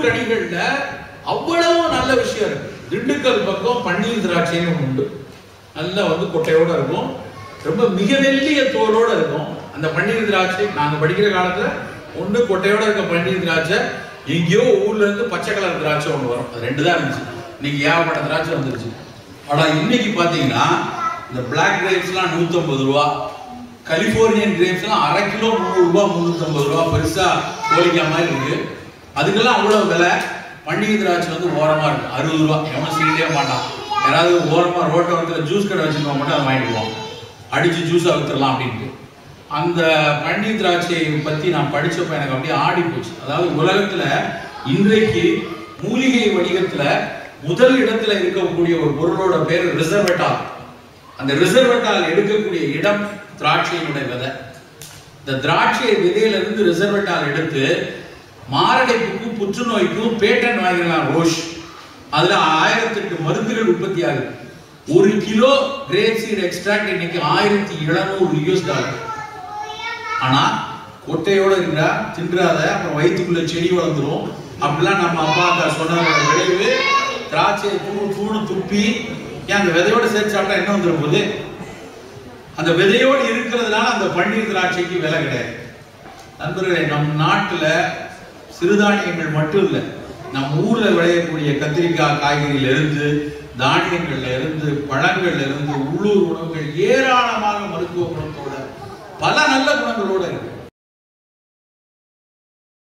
உள்ளூர் கனிகள்ல அவ்வளவு நல்ல விஷயம் இருக்கு திண்டுக்கல் பக்கம் பன்னீர் திராட்சைன்னு ஒண்ணு உண்டு நல்லா வந்து கொட்டையோட இருக்கும் ரொம்ப மிக மெல்லிய தோலோட இருக்கும் அந்த பன்னீர் திராட்சை நாங்க படிக்கிற காலத்துல ஒண்ணு கொட்டையோட இருக்க பன்னீர் திராட்சை எங்கேயோ ஊர்ல இருந்து பச்சை கலர் திராட்சை ஒண்ணு வரும் அது ரெண்டு தான் இருந்துச்சு இன்னைக்கு ஏகப்பட்ட திராட்சை வந்துருச்சு ஆனா இன்னைக்கு பாத்தீங்கன்னா இந்த பிளாக் கிரேப்ஸ்லாம் நூத்தம்பது ரூபா கலிபோர்னியன் கிரேப்ஸ்லாம் அரை கிலோ முந்நூறு ரூபா முந்நூற்றம்பது ரூபா பெருசா கோழிக்கா மாதிரி இருக்கு அதுக்கெல்லாம் அவ்வளவு விலை பண்டிகை திராட்சை வந்து ஓரமா இருக்கு அறுபது ரூபா எவனும் சீக்கிரே மாட்டான் யாராவது ஓரமா ரோட்டோரத்தில் ஜூஸ் கடை வச்சிருக்கவங்க மட்டும் அதை வாங்கிடுவோம் அடிச்சு ஜூஸா வித்துடலாம் அப்படின்ட்டு அந்த பண்டிகை திராட்சையை பத்தி நான் படிச்சப்ப எனக்கு அப்படியே ஆடி போச்சு அதாவது உலகத்துல இன்றைக்கு மூலிகை வணிகத்துல முதல் இடத்துல இருக்கக்கூடிய ஒரு பொருளோட பேர் ரிசர்வெட்டால் அந்த ரிசர்வெட்டால் எடுக்கக்கூடிய இடம் திராட்சையினுடைய விதை இந்த திராட்சை விதையில இருந்து ரிசர்வெட்டால் எடுத்து மாரடைப்புக்கும் புற்றுநோய்க்கும் பேட்டன் வாங்கிடலாம் ரோஷ் அதுல ஆயிரத்தெட்டு மருந்துகள் உற்பத்தி ஆகுது ஒரு கிலோ கிரேப் சீட் எக்ஸ்ட்ராக்ட் இன்னைக்கு ஆயிரத்தி எழுநூறு யூஎஸ் டாலர் ஆனா கொட்டையோட இருக்கிறா தின்றாத அப்புறம் வயிற்றுக்குள்ள செடி வளர்ந்துரும் அப்படிலாம் நம்ம அப்பா அக்கா சொன்ன விளைவு திராட்சையை தூணு தூணு துப்பி ஏன் அந்த விதையோட சேர்த்து சாப்பிட்டா என்ன வந்துடும் போகுது அந்த விதையோடு இருக்கிறதுனால அந்த பன்னீர் திராட்சைக்கு விலை கிடையாது நண்பர்களே நம் நாட்டுல சிறுதானியங்கள் மட்டும் இல்லை நம்ம ஊர்ல விளையக்கூடிய கத்திரிக்காய் காய்கறியில இருந்து தானியங்கள்ல இருந்து பழங்கள்ல இருந்து உள்ளூர் உணவுகள் ஏராளமாக மருத்துவ குணத்தோட பல நல்ல குணங்களோட இருக்கு